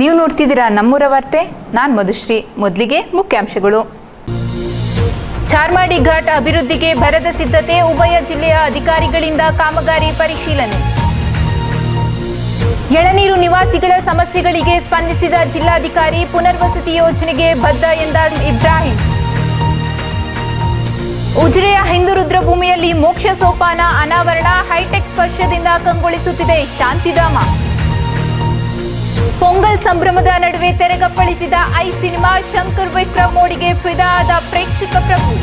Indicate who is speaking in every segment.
Speaker 1: ನೀವು ನೋಡ್ತಿದ್ದೀರಾ ನಮ್ಮೂರ ವಾರ್ತೆ ನಾನು ಮಧುಶ್ರೀ ಮೊದಲಿಗೆ ಮುಖ್ಯಾಂಶಗಳು ಚಾರ್ಮಾಡಿ ಘಾಟ್ ಅಭಿವೃದ್ಧಿಗೆ ಭರದ ಸಿದ್ಧತೆ ಉಭಯ ಜಿಲ್ಲೆಯ ಅಧಿಕಾರಿಗಳಿಂದ ಕಾಮಗಾರಿ ಪರಿಶೀಲನೆ ಎಳನೀರು ನಿವಾಸಿಗಳ ಸಮಸ್ಯೆಗಳಿಗೆ ಸ್ಪಂದಿಸಿದ ಜಿಲ್ಲಾಧಿಕಾರಿ ಪುನರ್ವಸತಿ ಯೋಜನೆಗೆ ಬದ್ಧ ಎಂದ ಇಬ್ರಾಹಿಂ ಉಜಿರೆಯ ಹಿಂದೂ ರುದ್ರಭೂಮಿಯಲ್ಲಿ ಮೋಕ್ಷ ಸೋಪಾನ ಅನಾವರಣ ಹೈಟೆಕ್ ಸ್ಪರ್ಶದಿಂದ ಕಂಗೊಳಿಸುತ್ತಿದೆ ಶಾಂತಿಧಾಮ ಪೊಂಗಲ್ ಸಂಭ್ರಮದ ನಡುವೆ ತೆರೆಗಪ್ಪಳಿಸಿದ ಐ ಸಿನಿಮಾ ಶಂಕರ್ ವಿಕ್ರಮ್ ಮೋಡಿಗೆ ಫಿದಾ ಆದ ಪ್ರೇಕ್ಷಕ ಪ್ರಭು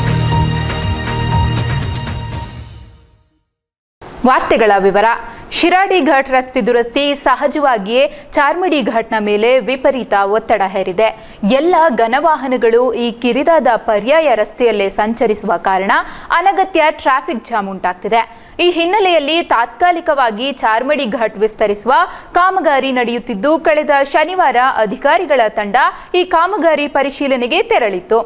Speaker 1: ವಾರ್ತೆಗಳ ವಿವರ ಶಿರಾಡಿ ಘಾಟ್ ರಸ್ತೆ ದುರಸ್ತಿ ಸಹಜವಾಗಿಯೇ ಚಾರ್ಮಿಡಿ ಘಾಟ್ನ ಮೇಲೆ ವಿಪರೀತ ಒತ್ತಡ ಹೇರಿದೆ ಎಲ್ಲ ಘನವಾಹನಗಳು ಈ ಕಿರಿದಾದ ಪರ್ಯಾಯ ರಸ್ತೆಯಲ್ಲೇ ಸಂಚರಿಸುವ ಕಾರಣ ಅನಗತ್ಯ ಟ್ರಾಫಿಕ್ ಜಾಮ್ ಉಂಟಾಗ್ತಿದೆ ಈ ಹಿನ್ನೆಲೆಯಲ್ಲಿ ತಾತ್ಕಾಲಿಕವಾಗಿ ಚಾರ್ಮಡಿ ಘಾಟ್ ವಿಸ್ತರಿಸುವ ಕಾಮಗಾರಿ ನಡೆಯುತ್ತಿದ್ದು ಕಳೆದ ಶನಿವಾರ ಅಧಿಕಾರಿಗಳ ತಂಡ ಈ ಕಾಮಗಾರಿ ಪರಿಶೀಲನೆಗೆ ತೆರಳಿತ್ತು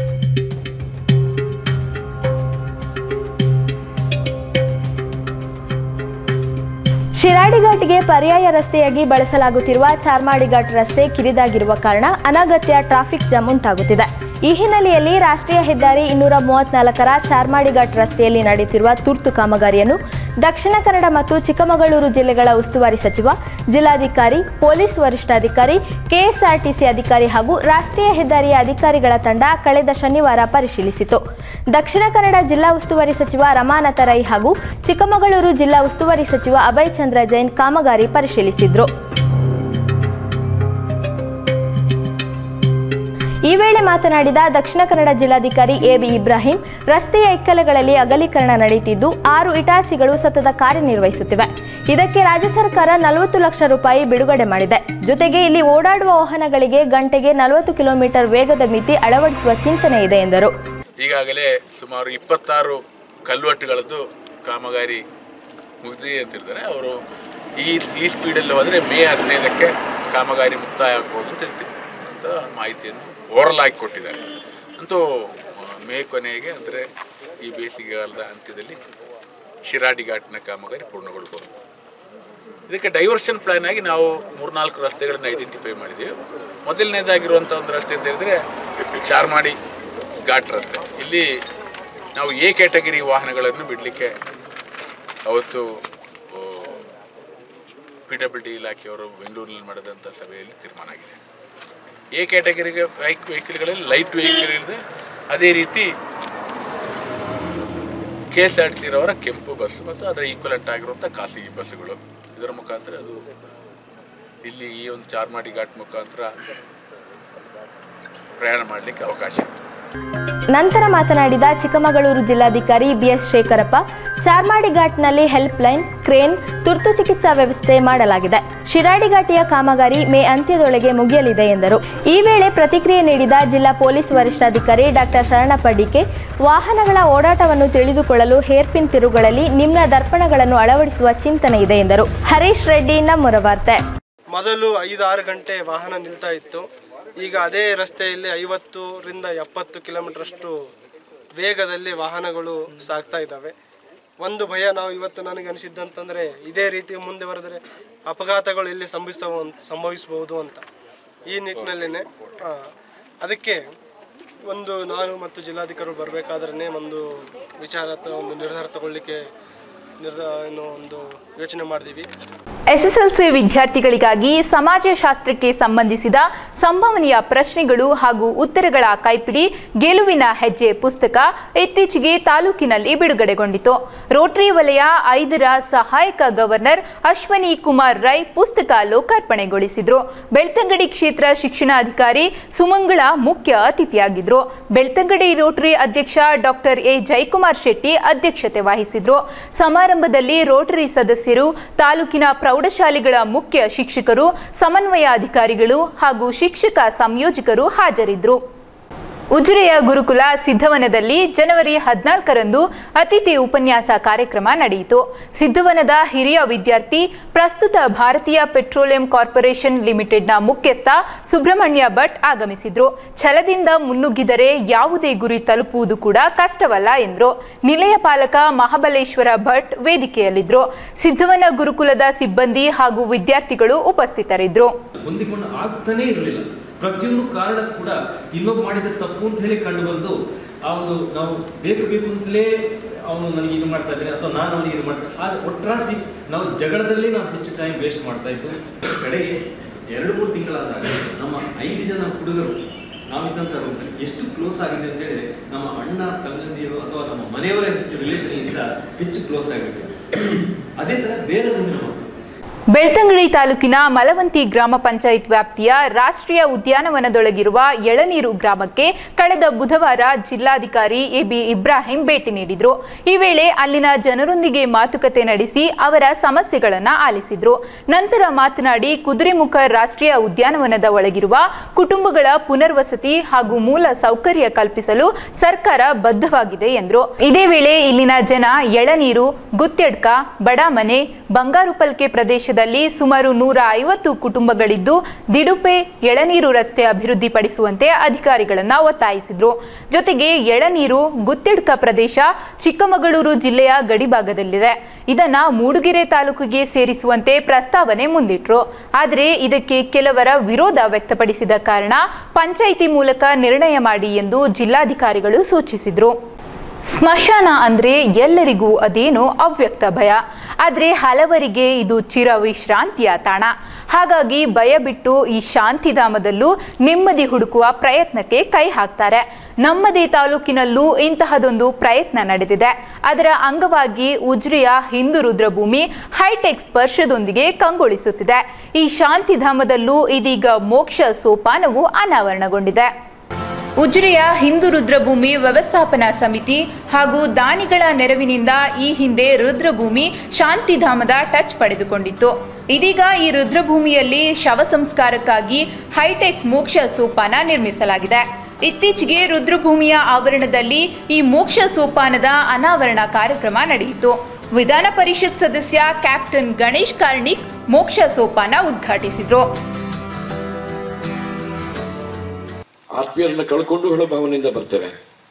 Speaker 2: ಶಿರಾಡಿ ಘಾಟ್ಗೆ ಪರ್ಯಾಯ ರಸ್ತೆಯಾಗಿ ಬಳಸಲಾಗುತ್ತಿರುವ ಚಾರ್ಮಾಡಿ ಘಾಟ್ ರಸ್ತೆ ಕಿರಿದಾಗಿರುವ ಕಾರಣ ಅನಗತ್ಯ ಟ್ರಾಫಿಕ್ ಜಾಮ್ ಉಂಟಾಗುತ್ತಿದೆ ಈ ಹಿನ್ನೆಲೆಯಲ್ಲಿ ರಾಷ್ಟ್ರೀಯ ಹೆದ್ದಾರಿ ಇನ್ನೂರ ಮೂವತ್ನಾಲ್ಕರ ಚಾರ್ಮಾಡಿ ಘಾಟ್ ರಸ್ತೆಯಲ್ಲಿ ನಡೆಯುತ್ತಿರುವ ತುರ್ತು ಕಾಮಗಾರಿಯನ್ನು ದಕ್ಷಿಣ ಕನ್ನಡ ಮತ್ತು ಚಿಕ್ಕಮಗಳೂರು ಜಿಲ್ಲೆಗಳ ಉಸ್ತುವಾರಿ ಸಚಿವ ಜಿಲ್ಲಾಧಿಕಾರಿ ಪೊಲೀಸ್ ವರಿಷ್ಠಾಧಿಕಾರಿ ಕೆಎಸ್ಆರ್ಟಿಸಿ ಅಧಿಕಾರಿ ಹಾಗೂ ರಾಷ್ಟ್ರೀಯ ಹೆದ್ದಾರಿಯ ಅಧಿಕಾರಿಗಳ ತಂಡ ಕಳೆದ ಶನಿವಾರ ಪರಿಶೀಲಿಸಿತು ದಕ್ಷಿಣ ಕನ್ನಡ ಜಿಲ್ಲಾ ಉಸ್ತುವಾರಿ ಸಚಿವ ರಮಾನಾಥ ರೈ ಹಾಗೂ ಚಿಕ್ಕಮಗಳೂರು ಜಿಲ್ಲಾ ಉಸ್ತುವಾರಿ ಸಚಿವ ಅಭಯ್ ಚಂದ್ರ ಜೈನ್ ಕಾಮಗಾರಿ ಪರಿಶೀಲಿಸಿದ್ರು ಈ ವೇಳೆ ಮಾತನಾಡಿದ ದಕ್ಷಿಣ ಕನ್ನಡ ಜಿಲ್ಲಾಧಿಕಾರಿ ಎಬಿ ಇಬ್ರಾಹಿಂ ರಸ್ತೆಯ ಇಕ್ಕಲೆಗಳಲ್ಲಿ ಅಗಲೀಕರಣ ನಡೆಯುತ್ತಿದ್ದು ಆರು ಇಟಾಚಿಗಳು ಸತತ ಕಾರ್ಯನಿರ್ವಹಿಸುತ್ತಿವೆ ಇದಕ್ಕೆ ರಾಜ್ಯ ಸರ್ಕಾರ ನಲವತ್ತು ಲಕ್ಷ ರೂಪಾಯಿ ಬಿಡುಗಡೆ ಮಾಡಿದೆ ಜೊತೆಗೆ ಇಲ್ಲಿ ಓಡಾಡುವ ವಾಹನಗಳಿಗೆ ಗಂಟೆಗೆ ನಲವತ್ತು ಕಿಲೋಮೀಟರ್ ವೇಗದ ಮಿತಿ ಅಳವಡಿಸುವ ಚಿಂತನೆ ಇದೆ ಎಂದರು
Speaker 3: ಈಗಾಗಲೇ ಸುಮಾರು ಇಪ್ಪತ್ತಾರು ಕಲ್ವಟ್ಟುಗಳದ್ದು ಕಾಮಗಾರಿ ಮುಗಿದಿದೆ ಅಂತಿರ್ತಾರೆ ಅವರು ಈ ಈ ಸ್ಪೀಡಲ್ಲಿ ಹೋದರೆ ಮೇ ಹದಿನೈದಕ್ಕೆ ಕಾಮಗಾರಿ ಮುಕ್ತಾಯ ಆಗ್ಬೋದು ಅಂತ ಹೇಳ್ತೀವಿ ಅಂತ ಮಾಹಿತಿಯನ್ನು ಓರಲ್ ಆಗಿ ಕೊಟ್ಟಿದ್ದಾರೆ ಅಂತೂ ಮೇ ಕೊನೆಗೆ ಅಂದರೆ ಈ ಬೇಸಿಗೆಗಾಲದ ಅಂತ್ಯದಲ್ಲಿ ಶಿರಾಡಿ ಘಾಟ್ನ ಕಾಮಗಾರಿ ಪೂರ್ಣಗೊಳ್ಬೋದು ಇದಕ್ಕೆ ಡೈವರ್ಷನ್ ಪ್ಲಾನ್ ಆಗಿ ನಾವು ಮೂರ್ನಾಲ್ಕು ರಸ್ತೆಗಳನ್ನು ಐಡೆಂಟಿಫೈ ಮಾಡಿದ್ದೀವಿ ಮೊದಲನೇದಾಗಿರುವಂಥ ಒಂದು ರಸ್ತೆ ಅಂತ ಹೇಳಿದ್ರೆ ಚಾರ್ಮಾಡಿ ಘಾಟ್ ರಸ್ತೆ ಇಲ್ಲಿ ನಾವು ಎ ಕ್ಯಾಟಗರಿ ವಾಹನಗಳನ್ನು ಬಿಡಲಿಕ್ಕೆ ಅವತ್ತು ಪಿ ಡಬ್ಲ್ಯೂ ಡಿ ಇಲಾಖೆಯವರು ಬೆಂಗಳೂರಿನಲ್ಲಿ ಮಾಡಿದಂಥ ಸಭೆಯಲ್ಲಿ ತೀರ್ಮಾನ ಆಗಿದೆ ಎ ಕ್ಯಾಟಗರಿಗೆ ಬೈಕ್ ವೆಹಿಕಲ್ಗಳಲ್ಲಿ ಲೈಟ್ ವೆಹಿಕಲ್ ಇದೆ ಅದೇ ರೀತಿ ಕೆ ಎಸ್ ಆರ್ ಟಿ ಸಿರವರ ಕೆಂಪು ಬಸ್ ಮತ್ತು ಅದರ ಈಕ್ವಲೆಂಟ್ ಆಗಿರುವಂಥ ಖಾಸಗಿ ಬಸ್ಸುಗಳು ಇದರ ಮುಖಾಂತರ ಅದು ಇಲ್ಲಿ ಈ ಒಂದು ಚಾರ್ಮಾಡಿ ಘಾಟ್ ಮುಖಾಂತರ ಪ್ರಯಾಣ ಮಾಡಲಿಕ್ಕೆ ಅವಕಾಶ ಇದೆ
Speaker 2: ನಂತರ ಮಾತನಾಡಿದ ಚಿಕ್ಕಮಗಳೂರು ಜಿಲ್ಲಾಧಿಕಾರಿ ಬಿಎಸ್ ಶೇಖರಪ್ಪ ಚಾರ್ಮಾಡಿ ಘಾಟ್ನಲ್ಲಿ ಹೆಲ್ಪ್ ಲೈನ್ ಕ್ರೇನ್ ತುರ್ತು ಚಿಕಿತ್ಸಾ ವ್ಯವಸ್ಥೆ ಮಾಡಲಾಗಿದೆ ಶಿರಾಡಿ ಘಾಟಿಯ ಕಾಮಗಾರಿ ಮೇ ಅಂತ್ಯದೊಳಗೆ ಮುಗಿಯಲಿದೆ ಎಂದರು ಈ ವೇಳೆ ಪ್ರತಿಕ್ರಿಯೆ ನೀಡಿದ ಜಿಲ್ಲಾ ಪೊಲೀಸ್ ವರಿಷ್ಠಾಧಿಕಾರಿ ಡಾಕ್ಟರ್ ಶರಣಪ್ಪ ಡಿಕೆ ವಾಹನಗಳ ಓಡಾಟವನ್ನು ತಿಳಿದುಕೊಳ್ಳಲು ಹೇರ್ಪಿನ್ ತಿರುಗಳಲ್ಲಿ ನಿಮ್ನ ದರ್ಪಣಗಳನ್ನು ಅಳವಡಿಸುವ ಚಿಂತನೆ ಇದೆ ಎಂದರು ಹರೀಶ್ ರೆಡ್ಡಿ ನಮ್ಮೂರ ವಾರ್ತೆ
Speaker 4: ಮೊದಲು ಐದು ಆರು ಗಂಟೆ ವಾಹನ ನಿಲ್ತಾ ಇತ್ತು ಈಗ ಅದೇ ರಸ್ತೆಯಲ್ಲಿ ಐವತ್ತರಿಂದ ಎಪ್ಪತ್ತು ಕಿಲೋಮೀಟ್ರಷ್ಟು ವೇಗದಲ್ಲಿ ವಾಹನಗಳು ಸಾಗ್ತಾ ಇದ್ದಾವೆ ಒಂದು ಭಯ ನಾವು ಇವತ್ತು ನನಗೆ ಅನಿಸಿದ್ದಂತಂದರೆ ಇದೇ ರೀತಿ ಮುಂದೆ ಬರೆದರೆ ಅಪಘಾತಗಳು ಇಲ್ಲಿ ಸಂಭವಿಸ ಸಂಭವಿಸಬಹುದು ಅಂತ ಈ ನಿಟ್ಟಿನಲ್ಲೇ ಅದಕ್ಕೆ ಒಂದು ನಾನು ಮತ್ತು ಜಿಲ್ಲಾಧಿಕಾರಿಗಳು ಬರಬೇಕಾದ್ರೆ ಒಂದು ವಿಚಾರ ಅಥವಾ ಒಂದು ನಿರ್ಧಾರ ತಗೊಳ್ಳಿಕ್ಕೆ ನಿರ್ಧಾರ ಏನು ಒಂದು ಯೋಚನೆ ಮಾಡಿದ್ದೀವಿ
Speaker 1: ಎಸ್ಎಸ್ಎಲ್ಸಿ ವಿದ್ಯಾರ್ಥಿಗಳಿಗಾಗಿ ಸಮಾಜಶಾಸ್ತ್ರಕ್ಕೆ ಸಂಬಂಧಿಸಿದ ಸಂಭವನೀಯ ಪ್ರಶ್ನೆಗಳು ಹಾಗೂ ಉತ್ತರಗಳ ಕೈಪಿಡಿ ಗೆಲುವಿನ ಹೆಜ್ಜೆ ಪುಸ್ತಕ ಇತ್ತೀಚೆಗೆ ತಾಲೂಕಿನಲ್ಲಿ ಬಿಡುಗಡೆಗೊಂಡಿತು ರೋಟರಿ ವಲಯ ಐದರ ಸಹಾಯಕ ಗವರ್ನರ್ ಅಶ್ವನಿ ಕುಮಾರ್ ರೈ ಪುಸ್ತಕ ಲೋಕಾರ್ಪಣೆಗೊಳಿಸಿದ್ರು ಬೆಳ್ತಂಗಡಿ ಕ್ಷೇತ್ರ ಶಿಕ್ಷಣಾಧಿಕಾರಿ ಸುಮಂಗಳ ಮುಖ್ಯ ಅತಿಥಿಯಾಗಿದ್ರು ಬೆಳ್ತಂಗಡಿ ರೋಟರಿ ಅಧ್ಯಕ್ಷ ಡಾಕ್ಟರ್ ಎ ಜಯಕುಮಾರ್ ಶೆಟ್ಟಿ ಅಧ್ಯಕ್ಷತೆ ವಹಿಸಿದ್ರು ಸಮಾರಂಭದಲ್ಲಿ ರೋಟರಿ ಸದಸ್ಯರು ತಾಲೂಕಿನ ಪ್ರೌಢಶಾಲೆಗಳ ಮುಖ್ಯ ಶಿಕ್ಷಕರು ಸಮನ್ವಯ ಅಧಿಕಾರಿಗಳು ಹಾಗೂ ಶಿಕ್ಷಕ ಸಂಯೋಜಕರು ಹಾಜರಿದ್ದರು ಉಜಿರೆಯ ಗುರುಕುಲ ಸಿದ್ಧವನದಲ್ಲಿ ಜನವರಿ ಹದಿನಾಲ್ಕರಂದು ಅತಿಥಿ ಉಪನ್ಯಾಸ ಕಾರ್ಯಕ್ರಮ ನಡೆಯಿತು ಸಿದ್ಧವನದ ಹಿರಿಯ ವಿದ್ಯಾರ್ಥಿ ಪ್ರಸ್ತುತ ಭಾರತೀಯ ಪೆಟ್ರೋಲಿಯಂ ಕಾರ್ಪೊರೇಷನ್ ಲಿಮಿಟೆಡ್ನ ಮುಖ್ಯಸ್ಥ ಸುಬ್ರಹ್ಮಣ್ಯ ಭಟ್ ಆಗಮಿಸಿದ್ರು ಛಲದಿಂದ ಮುನ್ನುಗ್ಗಿದರೆ ಯಾವುದೇ ಗುರಿ ತಲುಪುವುದು ಕೂಡ ಕಷ್ಟವಲ್ಲ ಎಂದರು ನಿಲಯ ಪಾಲಕ ಮಹಾಬಲೇಶ್ವರ ಭಟ್ ವೇದಿಕೆಯಲ್ಲಿದ್ದರು ಸಿದ್ಧವನ ಗುರುಕುಲದ ಸಿಬ್ಬಂದಿ ಹಾಗೂ ವಿದ್ಯಾರ್ಥಿಗಳು ಉಪಸ್ಥಿತರಿದ್ದರು
Speaker 5: ಹೊಂದಿಕೊಂಡು ಆಗ್ತಾನೇ ಇರಲಿಲ್ಲ ಪ್ರತಿಯೊಂದು ಕಾರಣ ಕೂಡ ಇನ್ನೊಬ್ಬ ಮಾಡಿದ ತಪ್ಪು ಅಂತ ಹೇಳಿ ಕಂಡು ಬಂದು ಆ ಒಂದು ನಾವು ಬೇಕು ಬೇಕು ಅಂತಲೇ ಅವನು ನನಗೆ ಇದು ಮಾಡ್ತಾ ಇದ್ದಾನೆ ಅಥವಾ ನಾನು ಅವನಿಗೆ ಇದು ಮಾಡ್ತಾ ಆಗ ಒಟ್ರಾಸಿ ನಾವು ಜಗಳದಲ್ಲಿ ನಾವು ಹೆಚ್ಚು ಟೈಮ್ ವೇಸ್ಟ್ ಮಾಡ್ತಾ ಇದ್ದು ಕಡೆಗೆ ಎರಡು ಮೂರು ತಿಂಗಳಾದಾಗ ನಮ್ಮ ಐದು ಜನ ಹುಡುಗರು ನಾವಿದ್ದಂಥ ರೂಮಲ್ಲಿ ಎಷ್ಟು ಕ್ಲೋಸ್ ಆಗಿದೆ ಅಂತ ಹೇಳಿದ್ರೆ ನಮ್ಮ ಅಣ್ಣ ತಂಗಂದಿರು ಅಥವಾ ನಮ್ಮ ಮನೆಯವರ ಹೆಚ್ಚು ರಿಲೇಷನ್ ಇಂದ ಹೆಚ್ಚು ಕ್ಲೋಸ್ ಆಗಿಬಿಟ್ಟು ಅದೇ ಥರ ಬೇರೆ ರೂಮಿನ ಮಕ್ಕಳು
Speaker 1: ಬೆಳ್ತಂಗಡಿ ತಾಲೂಕಿನ ಮಲವಂತಿ ಗ್ರಾಮ ಪಂಚಾಯತ್ ವ್ಯಾಪ್ತಿಯ ರಾಷ್ಟ್ರೀಯ ಉದ್ಯಾನವನದೊಳಗಿರುವ ಎಳನೀರು ಗ್ರಾಮಕ್ಕೆ ಕಳೆದ ಬುಧವಾರ ಜಿಲ್ಲಾಧಿಕಾರಿ ಎಬಿ ಇಬ್ರಾಹಿಂ ಭೇಟಿ ನೀಡಿದ್ರು ಈ ವೇಳೆ ಅಲ್ಲಿನ ಜನರೊಂದಿಗೆ ಮಾತುಕತೆ ನಡೆಸಿ ಅವರ ಸಮಸ್ಯೆಗಳನ್ನು ಆಲಿಸಿದ್ರು ನಂತರ ಮಾತನಾಡಿ ಕುದುರೆಮುಖ ರಾಷ್ಟ್ರೀಯ ಉದ್ಯಾನವನದ ಒಳಗಿರುವ ಕುಟುಂಬಗಳ ಪುನರ್ವಸತಿ ಹಾಗೂ ಮೂಲ ಸೌಕರ್ಯ ಕಲ್ಪಿಸಲು ಸರ್ಕಾರ ಬದ್ಧವಾಗಿದೆ ಎಂದರು ಇದೇ ವೇಳೆ ಇಲ್ಲಿನ ಜನ ಎಳನೀರು ಗುತ್ತೆಡ್ಕ ಬಡಾಮನೆ ಬಂಗಾರುಪಲ್ಕೆ ಪ್ರದೇಶದಲ್ಲಿ ಸುಮಾರು ನೂರ ಐವತ್ತು ಕುಟುಂಬಗಳಿದ್ದು ದಿಡುಪೆ ಎಳನೀರು ರಸ್ತೆ ಅಭಿವೃದ್ಧಿಪಡಿಸುವಂತೆ ಅಧಿಕಾರಿಗಳನ್ನ ಒತ್ತಾಯಿಸಿದ್ರು ಜೊತೆಗೆ ಎಳನೀರು ಗುತ್ತಿಡ್ಕ ಪ್ರದೇಶ ಚಿಕ್ಕಮಗಳೂರು ಜಿಲ್ಲೆಯ ಗಡಿಭಾಗದಲ್ಲಿದೆ ಇದನ್ನ ಮೂಡುಗೆರೆ ತಾಲೂಕಿಗೆ ಸೇರಿಸುವಂತೆ ಪ್ರಸ್ತಾವನೆ ಮುಂದಿಟ್ರು ಆದರೆ ಇದಕ್ಕೆ ಕೆಲವರ ವಿರೋಧ ವ್ಯಕ್ತಪಡಿಸಿದ ಕಾರಣ ಪಂಚಾಯಿತಿ ಮೂಲಕ ನಿರ್ಣಯ ಮಾಡಿ ಎಂದು ಜಿಲ್ಲಾಧಿಕಾರಿಗಳು ಸೂಚಿಸಿದ್ರು ಸ್ಮಶಾನ ಅಂದರೆ ಎಲ್ಲರಿಗೂ ಅದೇನೋ ಅವ್ಯಕ್ತ ಭಯ ಆದರೆ ಹಲವರಿಗೆ ಇದು ಚಿರ ವಿಶ್ರಾಂತಿಯ ತಾಣ ಹಾಗಾಗಿ ಭಯ ಬಿಟ್ಟು ಈ ಶಾಂತಿಧಾಮದಲ್ಲೂ ನೆಮ್ಮದಿ ಹುಡುಕುವ ಪ್ರಯತ್ನಕ್ಕೆ ಕೈ ಹಾಕ್ತಾರೆ ನಮ್ಮದೇ ತಾಲೂಕಿನಲ್ಲೂ ಇಂತಹದೊಂದು ಪ್ರಯತ್ನ ನಡೆದಿದೆ ಅದರ ಅಂಗವಾಗಿ ಉಜ್ರೆಯ ಹಿಂದೂ ರುದ್ರಭೂಮಿ ಹೈಟೆಕ್ ಸ್ಪರ್ಶದೊಂದಿಗೆ ಕಂಗೊಳಿಸುತ್ತಿದೆ ಈ ಶಾಂತಿಧಾಮದಲ್ಲೂ ಇದೀಗ ಮೋಕ್ಷ ಸೋಪಾನವು ಅನಾವರಣಗೊಂಡಿದೆ ಉಜಿರೆಯ ಹಿಂದೂ ರುದ್ರಭೂಮಿ ವ್ಯವಸ್ಥಾಪನಾ ಸಮಿತಿ ಹಾಗೂ ದಾನಿಗಳ ನೆರವಿನಿಂದ ಈ ಹಿಂದೆ ರುದ್ರಭೂಮಿ ಶಾಂತಿಧಾಮದ ಟಚ್ ಪಡೆದುಕೊಂಡಿತ್ತು ಇದೀಗ ಈ ರುದ್ರಭೂಮಿಯಲ್ಲಿ ಶವ ಸಂಸ್ಕಾರಕ್ಕಾಗಿ ಹೈಟೆಕ್ ಮೋಕ್ಷ ಸೋಪಾನ ನಿರ್ಮಿಸಲಾಗಿದೆ ಇತ್ತೀಚೆಗೆ ರುದ್ರಭೂಮಿಯ ಆವರಣದಲ್ಲಿ ಈ ಮೋಕ್ಷ ಸೋಪಾನದ ಅನಾವರಣ ಕಾರ್ಯಕ್ರಮ ನಡೆಯಿತು ವಿಧಾನ ಪರಿಷತ್ ಸದಸ್ಯ ಕ್ಯಾಪ್ಟನ್ ಗಣೇಶ್ ಕಾರ್ಣಿಕ್ ಮೋಕ್ಷ ಸೋಪಾನ ಉದ್ಘಾಟಿಸಿದ್ರು
Speaker 6: ಆತ್ಮೀಯರನ್ನ ಕಳ್ಕೊಂಡು ಹೇಳೋ ಭಾವನೆಯಿಂದ ಬರ್ತೇವೆ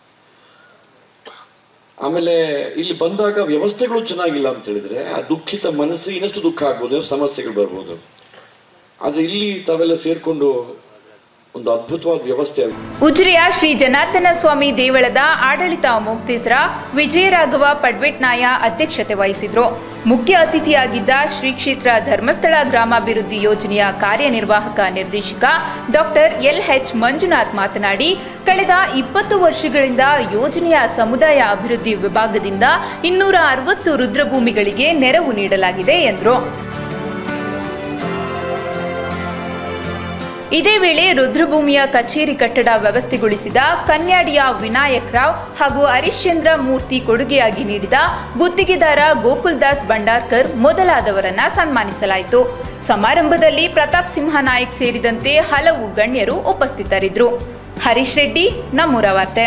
Speaker 6: ಆಮೇಲೆ ಇಲ್ಲಿ ಬಂದಾಗ ವ್ಯವಸ್ಥೆಗಳು ಚೆನ್ನಾಗಿಲ್ಲ ಅಂತ ಹೇಳಿದ್ರೆ ಆ ದುಃಖಿತ ಮನಸ್ಸಿಗೆ ಇನ್ನಷ್ಟು ದುಃಖ ಆಗ್ಬೋದು ಸಮಸ್ಯೆಗಳು ಬರ್ಬೋದು ಆದ್ರೆ ಇಲ್ಲಿ ತಾವೆಲ್ಲ ಸೇರ್ಕೊಂಡು ಒಂದು ಅದ್ಭುತವಾದ ವ್ಯವಸ್ಥೆ ಆಗಿದೆ
Speaker 1: ಉಜಿರೆಯ ಶ್ರೀ ಜನಾರ್ದನ ಸ್ವಾಮಿ ದೇವಳದ ಆಡಳಿತ ಮುಕ್ತೇಸರ ವಿಜಯರಾಘವ ಪಡ್ವೆಟ್ನಾಯ ಅಧ್ಯಕ್ಷತೆ ವಹಿಸಿದ್ರು ಮುಖ್ಯ ಅತಿಥಿಯಾಗಿದ್ದ ಶ್ರೀ ಕ್ಷೇತ್ರ ಧರ್ಮಸ್ಥಳ ಗ್ರಾಮಾಭಿವೃದ್ಧಿ ಯೋಜನೆಯ ಕಾರ್ಯನಿರ್ವಾಹಕ ನಿರ್ದೇಶಕ ಡಾಕ್ಟರ್ ಎಲ್ ಎಚ್ ಮಂಜುನಾಥ್ ಮಾತನಾಡಿ ಕಳೆದ ಇಪ್ಪತ್ತು ವರ್ಷಗಳಿಂದ ಯೋಜನೆಯ ಸಮುದಾಯ ಅಭಿವೃದ್ಧಿ ವಿಭಾಗದಿಂದ ಇನ್ನೂರ ಅರವತ್ತು ರುದ್ರಭೂಮಿಗಳಿಗೆ ನೆರವು ನೀಡಲಾಗಿದೆ ಎಂದರು ಇದೇ ವೇಳೆ ರುದ್ರಭೂಮಿಯ ಕಚೇರಿ ಕಟ್ಟಡ ವ್ಯವಸ್ಥೆಗೊಳಿಸಿದ ಕನ್ಯಾಡಿಯ ವಿನಾಯಕ್ ರಾವ್ ಹಾಗೂ ಹರಿಶ್ಚಂದ್ರ ಮೂರ್ತಿ ಕೊಡುಗೆಯಾಗಿ ನೀಡಿದ ಗುತ್ತಿಗೆದಾರ ಗೋಕುಲ್ದಾಸ್ ಭಂಡಾರ್ಕರ್ ಮೊದಲಾದವರನ್ನ ಸನ್ಮಾನಿಸಲಾಯಿತು ಸಮಾರಂಭದಲ್ಲಿ ಪ್ರತಾಪ್ ಸಿಂಹ ನಾಯಕ್ ಸೇರಿದಂತೆ ಹಲವು ಗಣ್ಯರು ಉಪಸ್ಥಿತರಿದ್ದರು ಹರೀಶ್ ರೆಡ್ಡಿ ನಮ್ಮೂರ ವಾರ್ತೆ